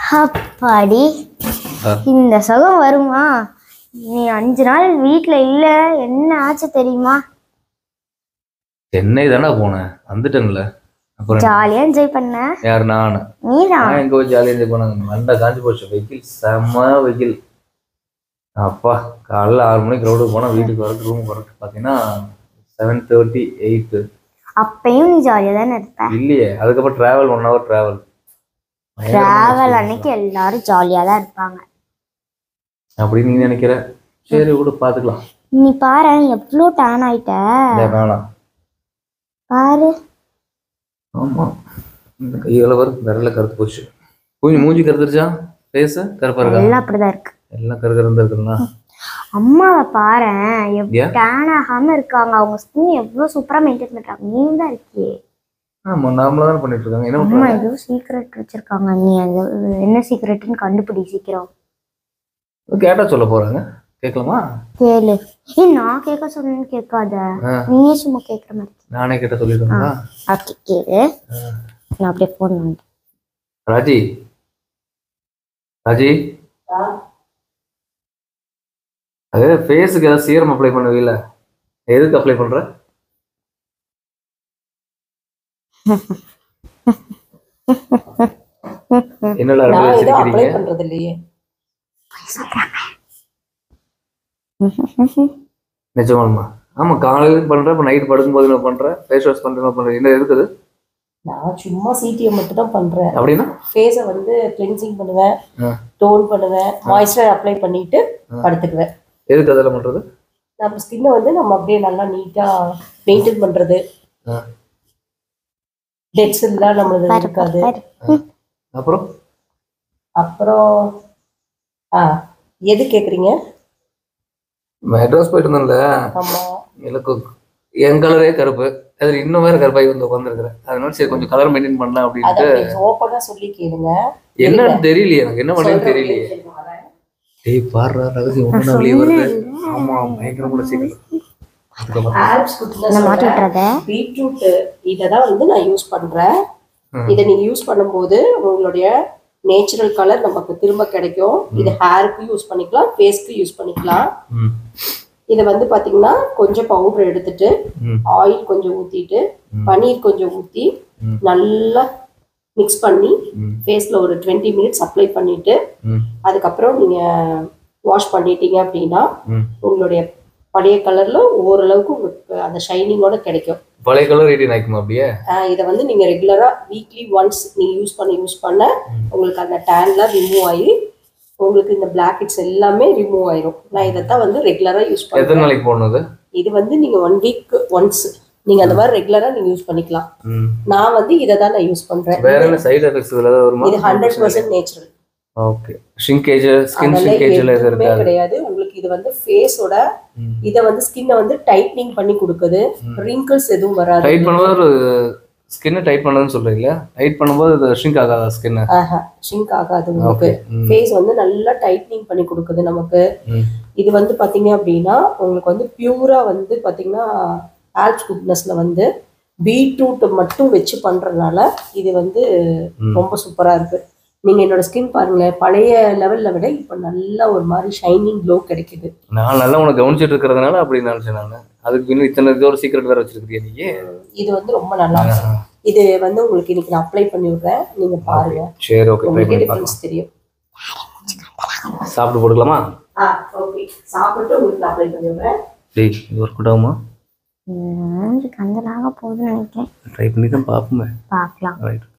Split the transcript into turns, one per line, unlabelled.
அப்பாடி
ஆ.
இந்த சுகம் வருமா நீ அஞ்சு நாள் வீட்ல இல்ல என்ன ஆச்சு தெரியுமா
சென்னை தானே போனேன் வந்துட்டேன்ல அப்புறம்
ஜாலியா என்ஜாய் பண்ண
யார் நான்
நீதான்
நான் எங்க போய் ஜாலியாக என்ஜாய் பண்ணாங்க மண்டை காஞ்சி போச்சு வெயில் செம்ம வெயில் அப்பா காலைல ஆறு மணிக்கு ரோடு போனால் வீட்டுக்கு வரக்கு ரூம் வரக்கு பார்த்தீங்கன்னா செவன் தேர்ட்டி எயிட்டு
அப்பயும் நீ ஜாலியா தானே இருப்ப
இல்லையே அதுக்கப்புறம் travel one hour travel
travel அன்னைக்கு எல்லாரும் ஜாலியா தான் இருப்பாங்க
அப்படின்னு நீ நினைக்கிற சரி விடு பார்த்துக்கலாம்
நீ பாரு எவ்வளோ டேன் ஆயிட்ட
இல்லை வேணாம்
பாரு
ஆமாம் இந்த கையில் வரும் விரல கருத்து போச்சு கொஞ்சம் மூஞ்சி கருத்துருச்சா ஃபேஸு கருப்பாக இருக்கா
எல்லாம் அப்படிதான் இருக்கு
எல்லாம் கரு கருந்தா இருக்குங்களா
அம்மாவை பாரு எவ்வளோ
ஏன்?
டேன் ஆகாம இருக்காங்க அவங்க ஸ்கின் எவ்வளவு சூப்பரா மெயின்டைன் பண்றாங்க நீ தான் இருக்கியே
ஆமாம் நார்மலாக தானே பண்ணிட்டு இருக்காங்க என்ன
அம்மா
பண்ணுறாங்க
ஏதோ சீக்ரெட் வச்சிருக்காங்க நீ அது என்ன சீக்ரெட்னு கண்டுபிடி சீக்கிரம்
கேட்டால் சொல்ல போகிறாங்க கேட்கலாமா
கேளு ஏய் நான் கேட்க சொன்னேன்னு கேட்காத
ஆ.
நீயே சும்மா கேட்குற மாதிரி
நானே கேட்ட சொல்லிடுங்களா
ஓகே கேளு நான் அப்படியே ஃபோன் வந்து
ராஜி ராஜி அது ஃபேஸுக்கு ஏதாவது சீரம் அப்ளை பண்ணுவீல எதுக்கு அப்ளை பண்ற என்னடா
நான்
ரெண்டு
எதுவும் அப்ளை
வச்சிருக்கீங்க
பண்றது இல்லையே
நிஜமாலுமா ஆமா காலையில பண்ற இப்ப நைட் படுக்கும்போது என்ன பண்ற ஃபேஸ் வாஷ் பண்ற பண்ற என்ன இருக்குது
நான் சும்மா சிடிஎம் மட்டும் தான் பண்றேன்
அப்படின்னா
ஃபேஸை வந்து கிளென்சிங் பண்ணுவேன்
ஆ.
டோன் பண்ணுவேன் மாய்ஸ்சரைசர் அப்ளை பண்ணிட்டு படுத்துக்குவேன்
எதுக்கு அதெல்லாம் பண்றது
நம்ம ஸ்கின்னை வந்து நம்ம அப்படியே நல்லா நீட்டா மெயின்டைன் பண்றது
ஆ.
டெட்ஸ் எல்லாம் நம்மளது
பாரு
இருக்காது
பாரு
அப்புறம்
அப்புறம் ஆ எது கேக்குறீங்க
மெட்ராஸ் போயிட்டு இருந்தேன்ல
ஆமா
எனக்கு என் கலரே கருப்பு அதுல இன்னும் வேற கருப்பாகி வந்து உட்காந்துருக்குறேன் அதனால சரி கொஞ்சம் கலர் மெயின்டைன் பண்ணலாம்
அதை
அப்படின்ட்டு
அப்படி ஓப்பனா சொல்லி கேளுங்க
என்னன்னு தெரியலையே எனக்கு என்ன பண்ணேன்னு தெரியலையே
சொல்றேன்.
டேய் பாடுறா ரகசியம் ஒண்ணு வெளியே வருது ஆமா பயங்கரமான சீக்கிரம் அதுக்கப்புறம்
ஆல்ப்ஸ்
நான் மாட்டி விட்டுறத
பீட்ரூட் இதை தான் வந்து நான் யூஸ் பண்றேன்
ம்.
இதை நீங்க யூஸ் பண்ணும்போது உங்களுடைய நேச்சுரல் கலர் நமக்கு திரும்ப கிடைக்கும் இது ஹேருக்கு யூஸ் பண்ணிக்கலாம் ஃபேஸ்க்கு யூஸ் பண்ணிக்கலாம்
ம்
இதை வந்து பாத்தீங்கன்னா கொஞ்சம் பவுடர் எடுத்துட்டு
ம்
ஆயில் கொஞ்சம் ஊத்திட்டு
ம்.
பன்னீர் கொஞ்சம் ஊத்தி
ம்.
நல்லா மிக்ஸ் பண்ணி
ம்
ஃபேஸ்ல ஒரு டுவெண்ட்டி மினிட்ஸ் அப்ளை பண்ணிட்டு
ம்
அதுக்கப்புறம் நீங்க வாஷ் பண்ணிட்டீங்க அப்படின்னா
ம்
உங்களுடைய பழைய கலர்ல ஓரளவுக்கு உங்களுக்கு அந்த ஷைனிங்கோட கிடைக்கும்
பழைய கலர் எயிட்டீன் ஆயிக்குமா அப்படியே
ஆஹ் இதை வந்து நீங்க ரெகுலரா வீக்லி ஒன்ஸ் நீங்க யூஸ் பண்ண யூஸ் பண்ண உங்களுக்கு அந்த டேன்லாம் ரிமூவ் ஆகி உங்களுக்கு இந்த பிளாக் ஹெட்ஸ் எல்லாமே ரிமூவ் ஆயிரும் நான் இதை தான் வந்து ரெகுலரா யூஸ்
எத்தனை
பண்றேன்
நாளைக்கு போடணும்
இது வந்து நீங்க ஒன் வீக் ஒன்ஸ் நீங்க அந்த மாதிரி ரெகுலரா நீங்க யூஸ் பண்ணிக்கலாம்
ம்
நான் வந்து இதை தான் நான் யூஸ் பண்றேன்
வேற என்ன சைடு எஃபெக்ட்ஸ் இதுல ஏதாவது வருமா
இது hundred percent natural
okay shrinkage skin
அதெல்லாம்
ஷிங்கேஜ் எல்லாம் எதுவும்
எதுவுமே
இருக்காது
கிடையாது உங்களுக்கு இது வந்து ஃபேஸோட
ம்.
இதை வந்து ஸ்கின்னை வந்து டைட்னிங் பண்ணி கொடுக்குது ரிங்கிள்ஸ் எதுவும் வராது
டைட் பண்ணும்போது ஒரு ஸ்கின்னை டைட் பண்ணதுன்னு சொல்றீங்களா டைட் பண்ணும்போது அது ஷ்ரிங்க் ஆகாதா ஸ்கின்
ஆஹா ஷிங்க் ஆகாது உங்களுக்கு
ஓகே ம்
ஃபேஸ் வந்து நல்லா டைட்னிங் பண்ணி கொடுக்குது நமக்கு
ம்
இது வந்து பாத்தீங்க அப்படின்னா உங்களுக்கு வந்து பியூரா வந்து பாத்தீங்கன்னா ஆல்ப்ஸ் குட்னஸ்ல வந்து பீட்ரூட் மட்டும் வச்சு பண்றதுனால இது வந்து
ம்.
ரொம்ப சூப்பரா இருக்கு நீங்க என்னோட ஸ்கின் பாருங்களேன் பழைய லெவல்ல விட இப்ப நல்லா ஒரு மாதிரி ஷைனிங் க்ளோ கிடைக்குது
நான் நல்லா உனக்கு கவனிச்சிட்டு இருக்கிறதுனால அப்படி நினைச்சேன் நான் அதுக்கு இன்னும் இத்தனை இதோட சீக்கிரம் வேற வச்சிருக்கிறியா நீ
இது வந்து ரொம்ப நல்லா இருக்கு இது வந்து உங்களுக்கு இன்னைக்கு நான் அப்ளை பண்ணி விடுறேன் நீங்க பாருங்க
சரி ஓகே ட்ரை
உங்களுக்கே
பண்ணி பார்க்கலாம்
டிஃபரன்ஸ் தெரியும்
சாப்பிட்டு போட்டுக்கலாமா
ஆ ஓகே சாப்பிட்டு உங்களுக்கு நான் அப்ளை பண்ணி விடுறேன்
டேய் இது ஒர்க் அவுட் ஆகுமா
மூஞ்சி கந்தலாக போகுதுன்னு நினைக்கிறேன்
ட்ரை பண்ணி தான் பார்ப்போமே
பார்க்கலாம்
ரைட்